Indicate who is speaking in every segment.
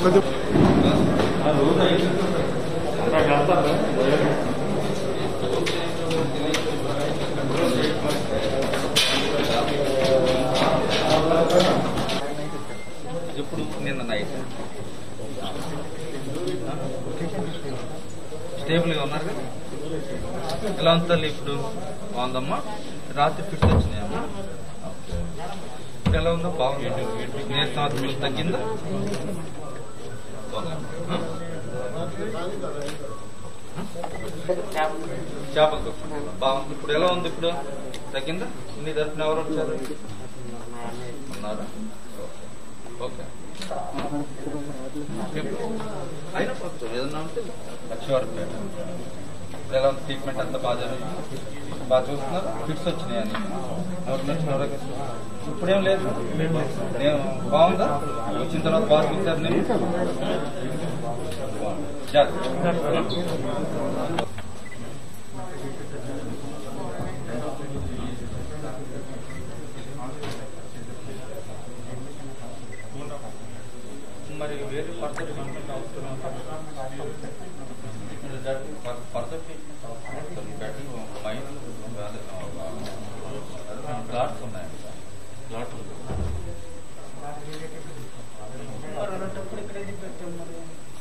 Speaker 1: కొద్ది
Speaker 2: ఇప్పుడు నిన్న నైట్ స్టేబుల్గా ఉన్నారు కదా ఎలా ఉంది తల్లి ఇప్పుడు బాగుందమ్మా రాత్రి ఫిట్స్ వచ్చినాయమ్మా ఇప్పుడు ఎలా ఉందో బాగుంది నీరసం అది తగ్గిందా బాగుందా? ఆ? చేపలు బాగుంది ఇప్పుడు ఎలా ఉంది ఇప్పుడు తగ్గిందా నీ తరఫున ఎవరు వచ్చారు ఉన్నారా ఓకే అయినా పర్లేదు. ఏదన్నా ఉంటే లక్ష్మీవారిపేట ఇప్పుడు ఎలా ఉంది ట్రీట్మెంట్ అంతా బాగా జరుగుతుంది బాగా చూస్తున్నారు ఫిట్స్ వచ్చినాయి అని ఎవరు నచ్చిన ఎవరికి ఇప్పుడేం లేదు నేను బాగుందా వచ్చిన తర్వాత బాగా చూసారు నేను జాగ్రత్త మరి వేరే ఫర్దర్ ట్రీట్మెంట్ అవసరం ఫర్దర్ ట్రీట్మెంట్ అవసరం బ్యాటింగ్ మైండ్ క్లాట్స్ ఉన్నాయి క్లాట్ ఉంది మరి అలాంటప్పుడు ఇక్కడ ఎందుకు పెట్టాం మరి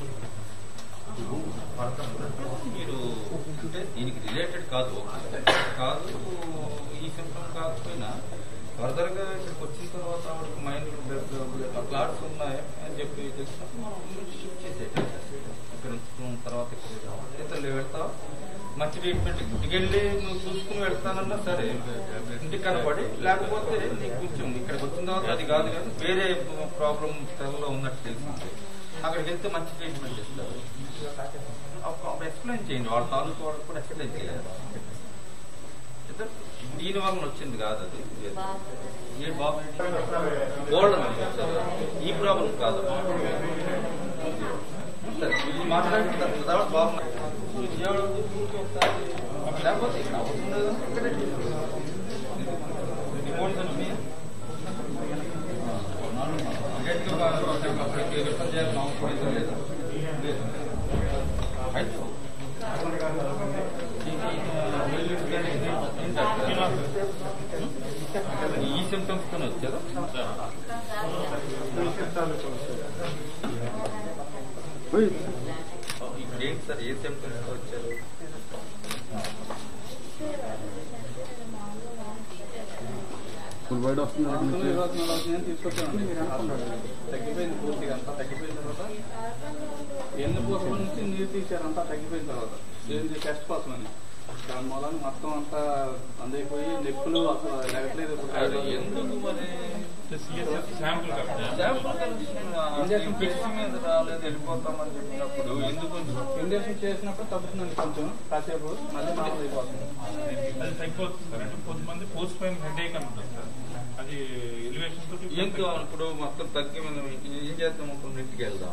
Speaker 2: మీరు అంటే దీనికి రిలేటెడ్ కాదు కాదు ఈ సిమ్టమ్ కాకపోయినా ఫర్దర్ గా ఇక్కడికి వచ్చిన తర్వాత ఆవిడకి మైండ్ క్లాట్స్ ఉన్నాయి అని చెప్పి తెలిసినప్పుడు మనం షిఫ్ట్ చేసేటం ఇక్కడ ఉంచుకున్న తర్వాత ఇక్కడ వెళ్తావా మంచి ట్రీట్మెంట్ ఇంటికి వెళ్ళి నువ్వు చూసుకుని వెళ్తానన్నా సరే ఇంటికి కనపడి లేకపోతే నీకు కొంచెం ఇక్కడికి వచ్చిన తర్వాత అది కాదు కానీ వేరే ప్రాబ్లం తలలో ఉన్నట్టు తెలిసింది అక్కడికి వెళ్తే మంచి ట్రీట్మెంట్ ఇస్తారు అప్పుడు ఎక్స్ప్లెయిన్ చేయండి వాళ్ళ తాలూకు వాళ్ళకి కూడా ఎక్స్ప్లెయిన్ చేయాలి ఇద్దరు దీని వలన వచ్చింది కాదు అది ఏ బాబు గోల్డ్ ఈ ప్రాబ్లం కాదు సరే, ఇది మాట్లాడిన తర్వాత బాగున్నాయి విజయవాడ ఊరికి ఒకసారి లేకపోతే ఇక్కడ అవసరం లేదు ఇక్కడే రిమోట్స్ అని ఉన్నాయా? గట్టిగా ఒక- రిఫర్ చేయాలని అవసరం అయితే లేదు. లేదు. అయితే ఈ సిమ్టమ్స్ తో వచ్చారు ఇప్పుడు ఏంటి సార్ ఏ సిమ్టమ్స్ తో వచ్చారు
Speaker 1: ఫుల్ వైడ్ వస్తుంది
Speaker 3: తగ్గిపోయింది పూర్తిగా అంతా తగ్గిపోయిన తర్వాత ఎన్ని పోస్టుల నుంచి నీరు తీశారు అంతా తగ్గిపోయిన తర్వాత ఏంది టెస్ట్ కోసం అని దాని మూలాన మొత్తం అంతా అందైపోయి నొప్పులు అసలు లేగట్లేదు ఇప్పుడు
Speaker 2: అది ఎందుకు మరి
Speaker 4: శాంపుల్
Speaker 2: ఇంజక్షన్ ఫిక్స్ మీద రాలేదు వెళ్ళిపోతామని చెప్పినప్పుడు ఎందుకు
Speaker 3: ఇంజక్షన్ చేసినప్పుడు తగ్గుతుందండి కొంచెం కాసేపు మళ్ళీ మామూలు అయిపోతుంది
Speaker 4: అది తగ్గిపోతుంది సార్ అంటే కొంతమంది పోస్ట్ పైన హెడేక్ అంటుంది సార్ అది ఎలివేషన్ తోటి
Speaker 2: ఎందుకు ఇప్పుడు మొత్తం తగ్గి మనం ఏం చేద్దాం ఇప్పుడు ఇంటికి వెళ్దాం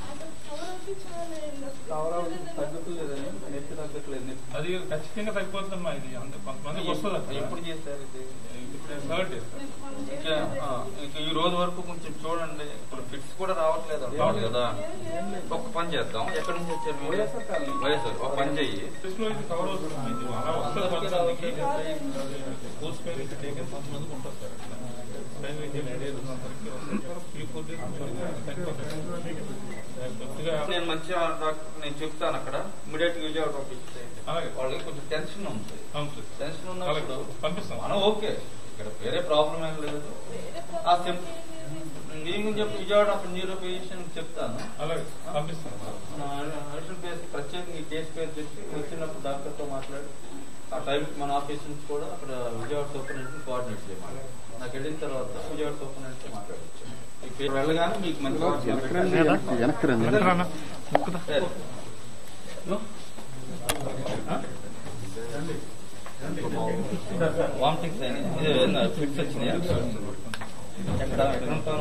Speaker 3: కవర్ అవుతుంది తగ్గుతుందని నొప్పి తగ్గట్లేదు నొప్పి
Speaker 4: అది ఖచ్చితంగా తగ్గిపోతుందమ్మా ఇది అంత కొంతమందికి వస్తుంది అసలు.
Speaker 2: ఎప్పుడు చేశారు ఇది
Speaker 4: ఇప్పుడు థర్డ్ డే సార్
Speaker 2: ఇంకా ఆ, ఇంకా ఈ రోజు వరకు కొంచెం చూడండి ఇప్పుడు ఫిట్స్ కూడా రావట్లేదు అంటారు కదా ఒక పని చేద్దాం ఎక్కడి నుంచి వచ్చారు మీరు?
Speaker 3: వైఎస్ఆర్ కాలనీ.
Speaker 2: వైఎస్ఆర్ ఒక పని చెయ్యి
Speaker 4: ఫిఫ్త్ లో ఇది కవర్ అవుతుంది ఇది అలా వస్తుంది కొంతమందికి పోస్ట్ పైన హెడేక్ అని కొంతమందికి ఉంటుంది సార్ అట్లా పైన హెడేక్ ఉన్నంతవరకు వస్తుంది సార్ త్రీ ఫోర్ డేస్ తగ్గిపోతుంది కొద్దిగా
Speaker 2: నేను మంచిగా డాక్టర్ నేను చెప్తాను అక్కడ ఇమీడియట్ విజయవాడ పంపిస్తే
Speaker 4: అలాగే.
Speaker 2: వాళ్ళకి కొంచెం టెన్షన్ ఉంది
Speaker 4: అవును సార్
Speaker 2: టెన్షన్
Speaker 4: అలాగే
Speaker 2: ఉన్నప్పుడు
Speaker 4: పంపిస్తాం
Speaker 2: మనం ఓకే ఇక్కడ వేరే ప్రాబ్లం ఏం లేదు ఆ సిమ్ నేను చెప్పి విజయవాడ అప్పుడు న్యూరో పేషెంట్ చెప్తాను
Speaker 4: అలాగే పంపిస్తాం సార్
Speaker 2: మన అడిషనల్ పేరు ప్రత్యేకంగా ఈ కేసు పేరు చెప్పి వచ్చినప్పుడు డాక్టర్తో మాట్లాడి ఆ టైంకి మన ఆఫీస్ నుంచి కూడా అక్కడ విజయవాడ సూపరింటెండెంట్ కోఆర్డినేట్ చేయమని నాకు వెళ్ళిన తర్వాత విజయవాడ సూపరింటెండెంట్ మాట్లాడచ్చు ఈ పేరు వెళ్ళగానే మీకు మంచి
Speaker 1: వెనక్కి రండి
Speaker 2: సరే. నో? వామిటింగ్స్ అయినాయి ఫిట్స్ వచ్చినాయా ఎక్కడ ఎక్కడ ఉంటారు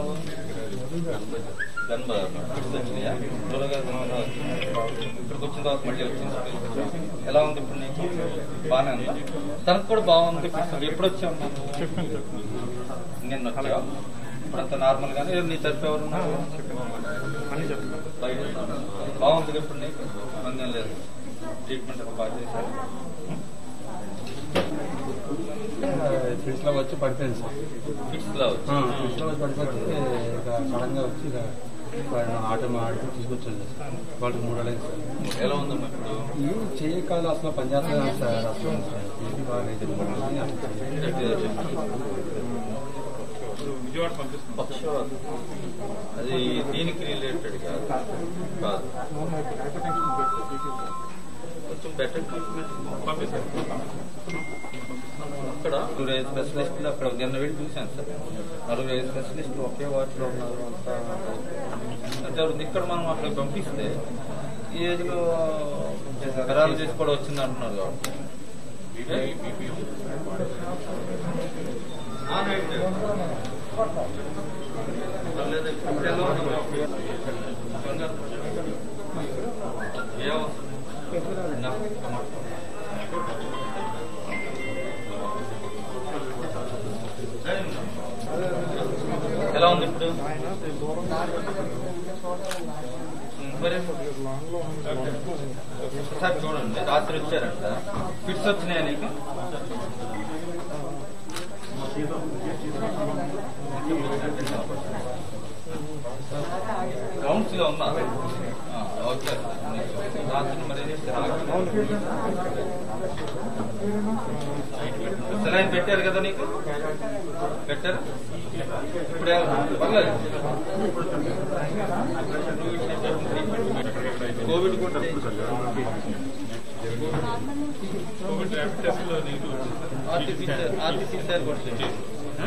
Speaker 2: గన్బ ఫిట్స్ వచ్చినాయా త్వరగా ఇక్కడికి వచ్చిన తర్వాత మళ్ళీ వచ్చింది ఎలా ఉంది ఇప్పుడు నీకు బాగానే ఉందా తనకు కూడా బాగుంది ఫిట్స్ ఎప్పుడు వచ్చావు నిన్న వచ్చావు ఇప్పుడంతా నార్మల్ గానే ఏం నీ తరపు ఎవరు ఉన్నారు? బయట ఉన్నారు. బాగుంది ఇప్పుడు నీకు ఇబ్బంది లేదు ట్రీట్మెంట్ ఒక బాగా చేశారు
Speaker 1: ఫిట్స్ లో వచ్చి పడిపోయింది సార్
Speaker 2: ఫిట్స్ లో వచ్చి.
Speaker 1: ఫిట్స్ లో వచ్చి పడిపోతే ఇక సడన్ గా వచ్చి ఇక ఆటో ఆడికి తీసుకొచ్చాను సార్ వాళ్ళకి మూడు అలైంది సార్
Speaker 2: ఎలా ఉందమ్మా ఇప్పుడు
Speaker 1: ఈ చెయ్యి కాదు అసలు పనిచేస్తుంది సార్ అసలు ఇది బాగా అయితే
Speaker 4: విజయవాడ పంపిస్తున్నాం
Speaker 2: పక్షవాతం అది దీనికి రిలేటెడ్ కాదు కాదు కొంచెం బెటర్ ట్రీట్మెంట్
Speaker 4: పంపిస్తాను
Speaker 2: అక్కడ నలుగురు ఐదు స్పెషలిస్టులు అక్కడ నిన్న వెళ్ళి చూశాను సార్ నలుగురు ఐదు స్పెషలిస్టులు ఒకే వార్డులో ఉన్నారు అంతా అంటే ఎవరు ఇక్కడ మనం అక్కడ పంపిస్తే ఈ ఏజ్లో పెరాలసిస్ కూడా వచ్చింది అంటున్నారు కాబట్టి ఆ, రైట్. పర్లేదు, ఇప్పుడు ఎలా ఉంది? ఏ అవసరం? నా- ఎలా ఉంది ఇప్పుడు మరి ఒకసారి చూడండి రాత్రి వచ్చారంట ఫిట్స్ వచ్చినాయా నీకు కౌంట్స్ గా ఉన్నా ఆ, ఓకే రాత్రి మరి సెలైన్ పెట్టారు కదా నీకు పెట్టారు ఇప్పుడు ఎలా- పర్లేదు కోవిడ్ కూడా
Speaker 4: కోవిడ్ ర్యాపిడ్ టెస్ట్ లో నెగిటివ్
Speaker 2: ఆర్టిఫిషియల్ ఆర్టిఫిషియల్ కూడా చేయండి.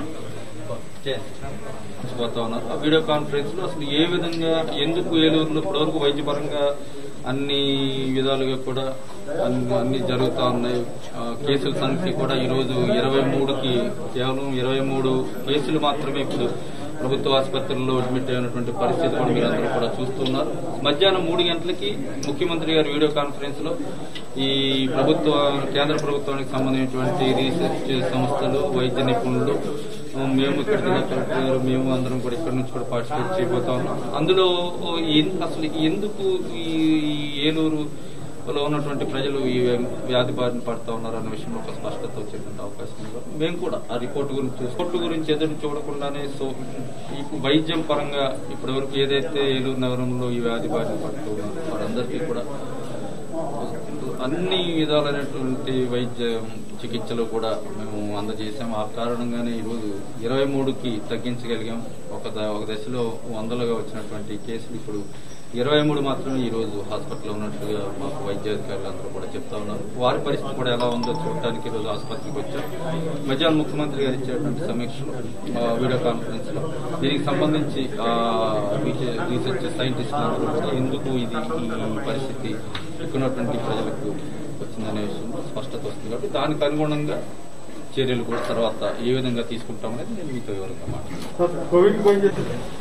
Speaker 2: చేయండి. పోతా ఉన్నారు ఆ వీడియో కాన్ఫరెన్స్ లో అసలు ఏ విధంగా ఎందుకు ఏలూరులో ఇప్పటివరకు వైద్యపరంగా అన్ని విధాలుగా కూడా అన్ని అన్ని జరుగుతూ ఉన్నాయి ఆ, కేసుల సంఖ్య కూడా ఈరోజు ఇరవై మూడుకి కేవలం ఇరవై మూడు కేసులు మాత్రమే ఇప్పుడు ప్రభుత్వ ఆసుపత్రుల్లో అడ్మిట్ అయినటువంటి పరిస్థితి కూడా మీరందరూ కూడా చూస్తున్నారు మధ్యాహ్నం మూడు గంటలకి ముఖ్యమంత్రి గారి వీడియో కాన్ఫరెన్స్ లో ఈ ప్రభుత్వ కేంద్ర ప్రభుత్వానికి సంబంధించినటువంటి రీసెర్చ్ సంస్థలు వైద్య నిపుణులు మేము ఇక్కడ కలెక్టర్ గారు మేము అందరం కూడా ఇక్కడ నుంచి కూడా పార్టిసిపేట్ చేయబోతా ఉన్నాం అందులో ఎన్- అసలు ఎందుకు ఈ ఈ ఏలూరు లో ఉన్నటువంటి ప్రజలు ఈ వ్యాధి బారిన పడతా ఉన్నారు అన్న విషయంలో ఒక స్పష్టత వచ్చేటువంటి అవకాశం ఉంది మేము కూడా ఆ రిపోర్ట్ గురించి రిపోర్ట్ గురించి ఎదురు చూడకుండానే సో ఈ వైద్యం పరంగా ఇప్పటివరకు ఏదైతే ఏలూరు నగరంలో ఈ వ్యాధి బారిన పడుతూ ఉన్నారో వారందరికీ కూడా అన్ని విధాలైనటువంటి వైద్య చికిత్సలు కూడా మేము అందజేసాం ఆ కారణంగానే ఈరోజు ఇరవై మూడుకి తగ్గించగలిగాం ఒక ద- ఒక దశలో వందలుగా వచ్చినటువంటి కేసులు ఇప్పుడు ఇరవై మూడు మాత్రమే ఈ రోజు హాస్పిటల్లో ఉన్నట్టుగా మాకు వైద్యాధికారులు అందరూ కూడా చెప్తా ఉన్నారు వారి పరిస్థితి కూడా ఎలా ఉందో చూడటానికి ఈ రోజు ఆసుపత్రికి వచ్చాం మధ్యాహ్నం ముఖ్యమంత్రి గారు ఇచ్చేటువంటి సమీక్షలో ఆ, వీడియో కాన్ఫరెన్స్ లో దీనికి సంబంధించి ఆ, రీసె- రీసెర్చ్ సైంటిస్టులు అందరూ కూడా ఎందుకు ఇది ఈ పరిస్థితి ఎక్కున్నటువంటి ప్రజలకు వచ్చిందనే విషయంలో స్పష్టత వస్తుంది కాబట్టి దానికి అనుగుణంగా చర్యలు కూడా తర్వాత ఏ విధంగా తీసుకుంటామనేది నేను మీతో వివరంగా మాట్లాడతాను
Speaker 1: కోవిడ్ పోయి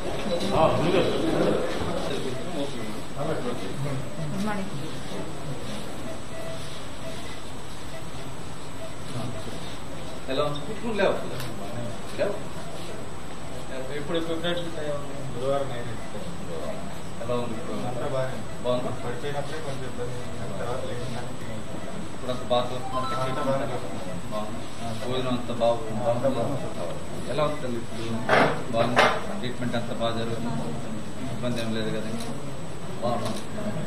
Speaker 2: ఎలా ఉంది? ఇప్పుడు లేవు లేవు ఇప్పుడు ఇప్పుడు ఎప్పుడు
Speaker 4: బుధవారం నైట్
Speaker 2: ఎలా ఉంది ఇప్పుడు బాగుందా
Speaker 4: పడిపోయినప్పుడే కొంచెం ఇబ్బంది తర్వాత లేచినాక
Speaker 2: ఇప్పుడు అంత బాగా
Speaker 4: అంతా బాగానే ఉంది.
Speaker 2: బాగుంది భోజనం అంతా బాగుంది ఎలా ఉంది తల్లి ఇప్పుడు బాగుంది ట్రీట్మెంట్ అంతా బాగా జరుగుతుంది ఇబ్బంది ఏం లేదు కదా బాగుంది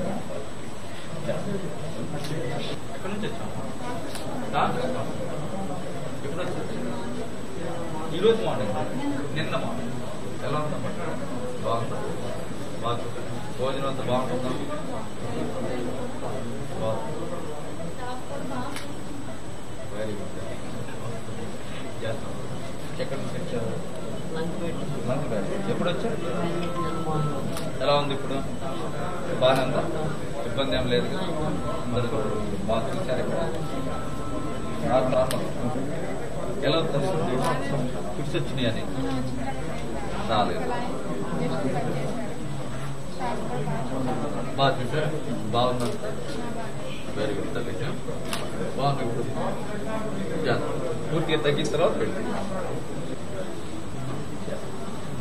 Speaker 2: ఎక్కడి నుంచి వచ్చాము ఎప్పుడు వచ్చారు ఈరోజు మార్నింగ్ నిన్న మార్నింగ్ ఎలా ఉందా బాగుందా బాగుంది భోజనం అంతా బాగుంటుందా బాగుంది వెరీ గుడ్ చేస్తాం ఎక్కడి నుంచి వచ్చారు మంచిపేట. ఎప్పుడు వచ్చారు ఎలా ఉంది ఇప్పుడు బాగానే ఉందా ఇబ్బంది ఏం లేదు కదా అందరూ బాగా చూశారు ఇక్కడ నార్మల్ నార్మల్ ఎలా ఉంది ఫిక్స్ వచ్చినాయి అని రాలేదు బాగా చూసారు బాగుందా వెరీ గుడ్ తల్లి బాగుంది ఇప్పుడు పూర్తిగా తగ్గిన తర్వాత పెళ్ళి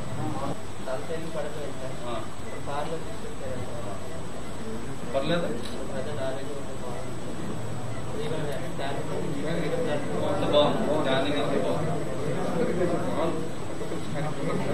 Speaker 2: పర్లేదు అంత బాగుంది స్కానింగ్ అంతా బాగుంది